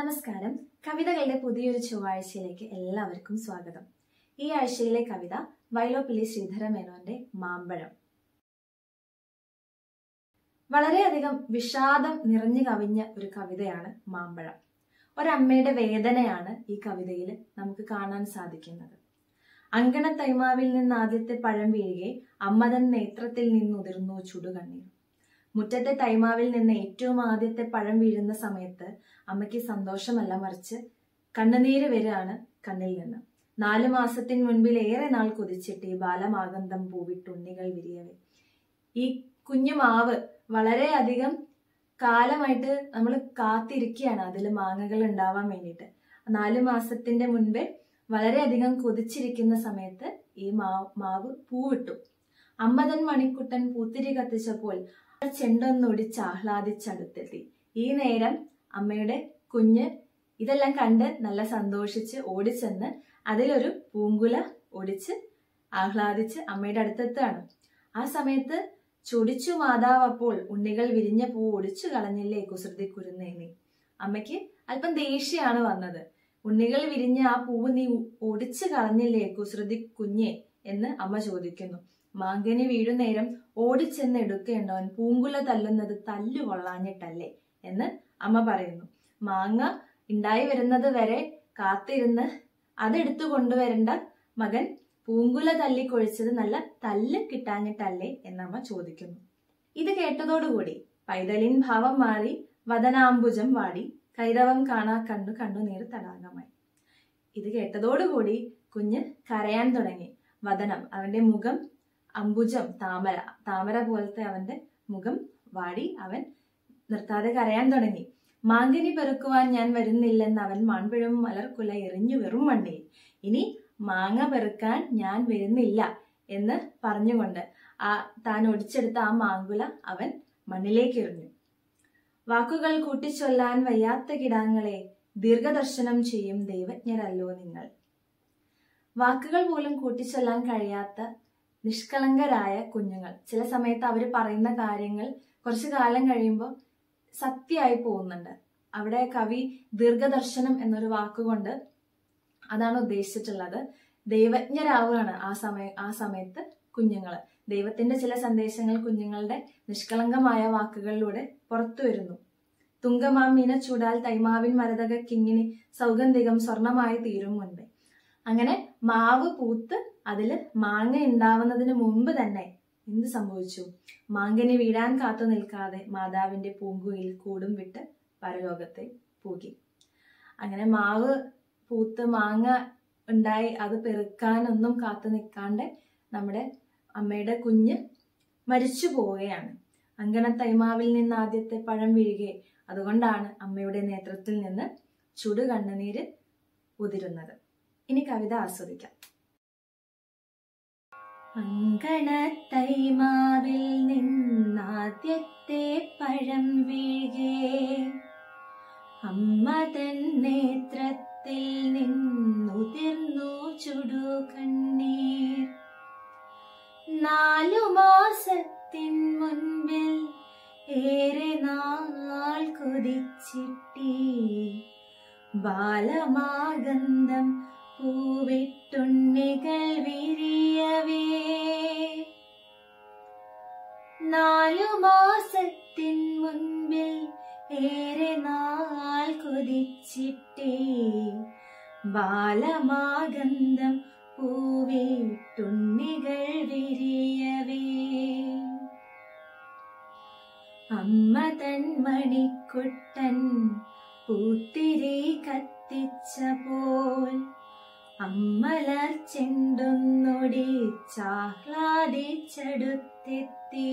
നമസ്കാരം കവിതകളുടെ പുതിയൊരു ചൊവ്വാഴ്ചയിലേക്ക് എല്ലാവർക്കും സ്വാഗതം ഈ ആഴ്ചയിലെ കവിത വൈലോപ്പിള്ളി ശ്രീധര മേനോന്റെ മാമ്പഴം വളരെയധികം വിഷാദം നിറഞ്ഞു കവിഞ്ഞ ഒരു കവിതയാണ് മാമ്പഴം ഒരമ്മയുടെ വേദനയാണ് ഈ കവിതയിൽ നമുക്ക് കാണാൻ സാധിക്കുന്നത് അങ്കണ തൈമാവിൽ നിന്ന് ആദ്യത്തെ പഴം വീഴുകെ അമ്മതൻ നേത്രത്തിൽ നിന്നുതിർന്നു ചുടുകണ്ണീർ മുറ്റത്തെ തൈമാവിൽ നിന്ന് ഏറ്റവും ആദ്യത്തെ പഴം വീഴുന്ന സമയത്ത് അമ്മയ്ക്ക് സന്തോഷമല്ല മറിച്ച് കണ്ണുനീര് വരികയാണ് കണ്ണിൽ നിന്ന് നാലു മാസത്തിന് മുൻപിൽ ഏറെ നാൾ കൊതിച്ചിട്ട് ഈ ബാലമാകന്തം പൂവിട്ടുണ്ണികൾ വിരിയവേ ഈ കുഞ്ഞു മാവ് വളരെയധികം കാലമായിട്ട് നമ്മൾ കാത്തിരിക്കുകയാണ് അതിൽ മാങ്ങകൾ ഉണ്ടാവാൻ വേണ്ടിയിട്ട് നാലു മാസത്തിന്റെ മുൻപേ വളരെയധികം കൊതിച്ചിരിക്കുന്ന സമയത്ത് ഈ മാവ് മാവ് പൂവിട്ടു അമ്മതൻ മണിക്കുട്ടൻ പൂത്തിരി കത്തിച്ചപ്പോൾ ചെണ്ടൊന്നൊടിച്ച് ആഹ്ലാദിച്ചടുത്തെത്തി ഈ നേരം അമ്മയുടെ കുഞ്ഞ് ഇതെല്ലാം കണ്ട് നല്ല സന്തോഷിച്ച് ഓടിച്ചെന്ന് അതിലൊരു പൂങ്കുല ഒടിച്ച് ആഹ്ലാദിച്ച് അമ്മയുടെ അടുത്തെത്താണ് ആ സമയത്ത് ചൊടിച്ചു മാതാവ് അപ്പോൾ ഉണ്ണികൾ വിരിഞ്ഞ പൂ ഒടിച്ചു കളഞ്ഞില്ലേ കുസൃതി കുരുന്നേനി അമ്മയ്ക്ക് അല്പം ദേഷ്യമാണ് വന്നത് ഉണ്ണികൾ വിരിഞ്ഞ ആ പൂവ് നീ ഒടിച്ചു കളഞ്ഞില്ലേ കുസൃതി കുഞ്ഞെ എന്ന് അമ്മ ചോദിക്കുന്നു മാങ്കനി വീഴുന്നേരം ഓടിച്ചെന്ന് എടുക്കേണ്ടവൻ പൂങ്കുല തല്ലുന്നത് തല്ലു കൊള്ളാഞ്ഞിട്ടല്ലേ എന്ന് അമ്മ പറയുന്നു മാങ്ങ ഉണ്ടായി വരുന്നത് വരെ കാത്തിരുന്ന് അതെടുത്തു കൊണ്ടുവരേണ്ട മകൻ പൂങ്കുല തല്ലിക്കൊഴിച്ചത് നല്ല തല്ല് കിട്ടാഞ്ഞിട്ടല്ലേ എന്നമ്മ ചോദിക്കുന്നു ഇത് കേട്ടതോടുകൂടി പൈതലിൻ ഭാവം മാറി വദനാംബുജം വാടി കൈതവം കാണാ കണ്ടു കണ്ണുനീർ തടാകമായി ഇത് കേട്ടതോടുകൂടി കുഞ്ഞ് കരയാൻ തുടങ്ങി വദനം അവന്റെ മുഖം അംബുജം താമര താമര പോലത്തെ അവന്റെ മുഖം വാടി അവൻ നിർത്താതെ കരയാൻ തുടങ്ങി മാങ്കനി പെറുക്കുവാൻ ഞാൻ വരുന്നില്ലെന്ന് അവൻ മാൺപിഴം മലർക്കുല എറിഞ്ഞു വെറും മണ്ണിൽ ഇനി മാങ്ങ പെറുക്കാൻ ഞാൻ വരുന്നില്ല എന്ന് പറഞ്ഞുകൊണ്ട് ആ താൻ ഒടിച്ചെടുത്ത ആ മാങ്കുല അവൻ മണ്ണിലേക്ക് എറിഞ്ഞു വാക്കുകൾ കൂട്ടിച്ചൊല്ലാൻ വയ്യാത്ത കിടാങ്ങളെ ദീർഘദർശനം ചെയ്യും ദൈവജ്ഞരല്ലോ നിങ്ങൾ വാക്കുകൾ പോലും കൂട്ടിച്ചൊല്ലാൻ കഴിയാത്ത നിഷ്കളങ്കരായ കുഞ്ഞുങ്ങൾ ചില സമയത്ത് അവർ പറയുന്ന കാര്യങ്ങൾ കുറച്ചു കാലം കഴിയുമ്പോൾ സത്യമായി പോകുന്നുണ്ട് അവിടെ കവി ദീർഘദർശനം എന്നൊരു വാക്കുകൊണ്ട് അതാണ് ഉദ്ദേശിച്ചിട്ടുള്ളത് ദൈവജ്ഞരാവുകയാണ് ആ സമയ ആ സമയത്ത് കുഞ്ഞുങ്ങൾ ദൈവത്തിന്റെ ചില സന്ദേശങ്ങൾ കുഞ്ഞുങ്ങളുടെ നിഷ്കളങ്കമായ വാക്കുകളിലൂടെ പുറത്തു വരുന്നു തുങ്കമാം മീന ചൂടാൽ തൈമാവിൻ മരതക കിങ്ങിണി സൗഗന്ധികം സ്വർണമായി തീരും മുൻപേ അങ്ങനെ മാവ് പൂത്ത് അതില് മാങ്ങ ഉണ്ടാവുന്നതിന് മുമ്പ് തന്നെ എന്ത് സംഭവിച്ചു മാങ്കനി വീഴാൻ കാത്തു നിൽക്കാതെ മാതാവിന്റെ പൂങ്കുയിൽ കൂടും വിട്ട് പരലോകത്തെ പൂകി അങ്ങനെ മാവ് പൂത്ത് മാങ്ങ ഉണ്ടായി അത് പെറുക്കാനൊന്നും കാത്തു നിൽക്കാണ്ട് നമ്മുടെ അമ്മയുടെ കുഞ്ഞ് മരിച്ചു പോവുകയാണ് അങ്കണ തൈമാവിൽ നിന്ന് ആദ്യത്തെ പഴം വീഴുകയെ അതുകൊണ്ടാണ് അമ്മയുടെ നേതൃത്വത്തിൽ നിന്ന് ചുടു കണ്ണുനീര് ഉതിരുന്നത് ഇനി കവിത ആസ്വദിക്കാം അങ്കണത്തൈമാവിൽ നിന്നാദ്യത്തെ പഴം വീഴേ അമ്മ തൻ നേത്രത്തിൽ നിന്നുതിർന്നു ചുടു കണ്ണീർ നാലു മാസത്തിൻ മുൻപിൽ ഏറെ നാൾ കൊതിച്ചിട്ടി ബാലമാഗന്ധം പൂവിട്ടുണ്ണികൾ വിരിയവേ നാലു മാസത്തിൻ മുൻപിൽ ഏറെ നാൾ കൊതിച്ചിട്ടേ ബാലമാഗന്ധം പൂവിട്ടുണ്ണികൾ വിരിയവേ അമ്മ തൻ മണിക്കുട്ടൻ പൂത്തിരി കത്തിച്ച പോൽ അമ്മലർ ചെണ്ടുന്നൊടി ചാഹ്ലാദിച്ചടുത്തെത്തി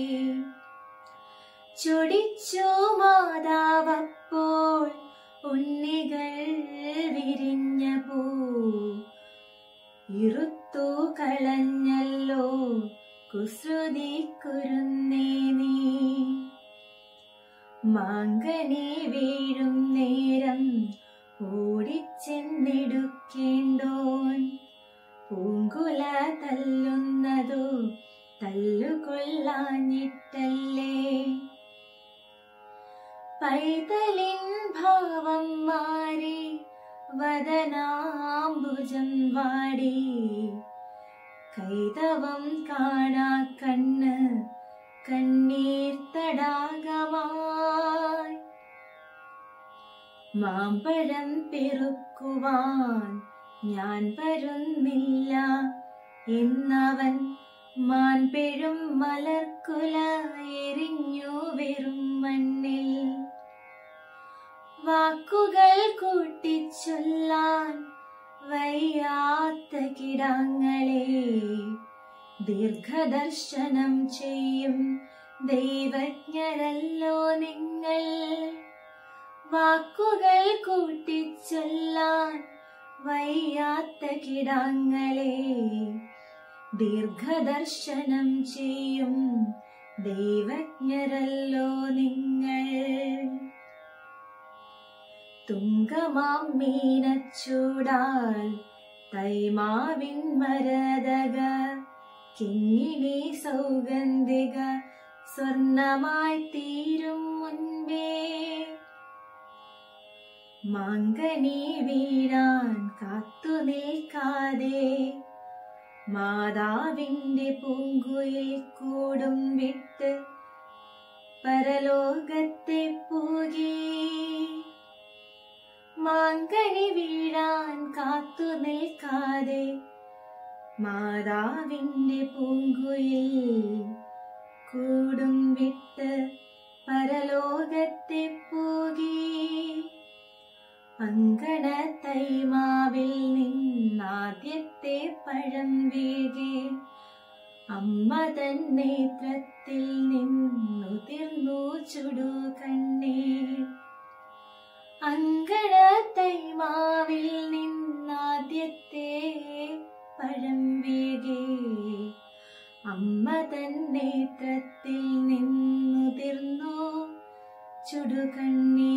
ചൊടിച്ചു മാതാവപ്പോൾ ഉണ്ണികൾ വിരിഞ്ഞ പൂ ഇറുത്തു കളഞ്ഞല്ലോ കുസൃതി കുരുന്നേ നീ മാങ്കനി വീഴും നേരം ഓടിച്ചെന്നെടുക്കേണ്ടോൻ പൂങ്കുല തല്ലുന്നതു തല്ലുകൊള്ളാഞ്ഞിട്ടല്ലേ പൈതലിൻ ഭാവം മാറി വദനാംബുജം വാടി കൈതവം കാണാ കണ്ണ് കണ്ണീർ തടാകമായി മാമ്പഴം പെറുക്കുവാൻ ഞാൻ വരുന്നില്ല എന്നവൻ മാൻപെഴും മലർക്കുല എറിഞ്ഞു വെറും മണ്ണിൽ വാക്കുകൾ കൂട്ടിച്ചൊല്ലാൻ വയ്യാത്ത കിടങ്ങളെ ദീർഘദർശനം ചെയ്യും ദൈവജ്ഞരല്ലോ നിങ്ങൾ വാക്കുകൾ കൂട്ടിച്ചൊല്ലാൻ വയ്യാത്ത കിടങ്ങളെ ദീർഘദർശനം ചെയ്യും ദൈവജ്ഞരല്ലോ നിങ്ങൾ തുങ്കമാം മീനച്ചൂടാൽ തൈമാവിൻ മരതക കിങ്ങിണി സൗഗന്ധിക സ്വർണമായി തീരും മുൻപേ മാങ്കനി വീഴാൻ കാത്തു നിൽക്കാതെ മാതാവിന്റെ പൂങ്കുയിൽ കൂടും വിട്ട് പരലോകത്തെ പോകി മാങ്കനി വീഴാൻ കാത്തു നിൽക്കാതെ മാതാവിന്റെ പൂങ്കുയിൽ കൂടും വിട്ട് പരലോകത്തെ പോകി അങ്കണ തൈമാവിൽ നിന്നാദ്യത്തെ പഴം വീഴെ അമ്മ തൻ നേത്രത്തിൽ നിന്നുതിർന്നു ചുടു കണ്ണീർ അങ്കണ തൈമാവിൽ നിന്നാദ്യത്തെ പഴം വീഴെ അമ്മ തൻ നേത്രത്തിൽ നിന്നുതിർന്നു ചുടുകണ്ണീർ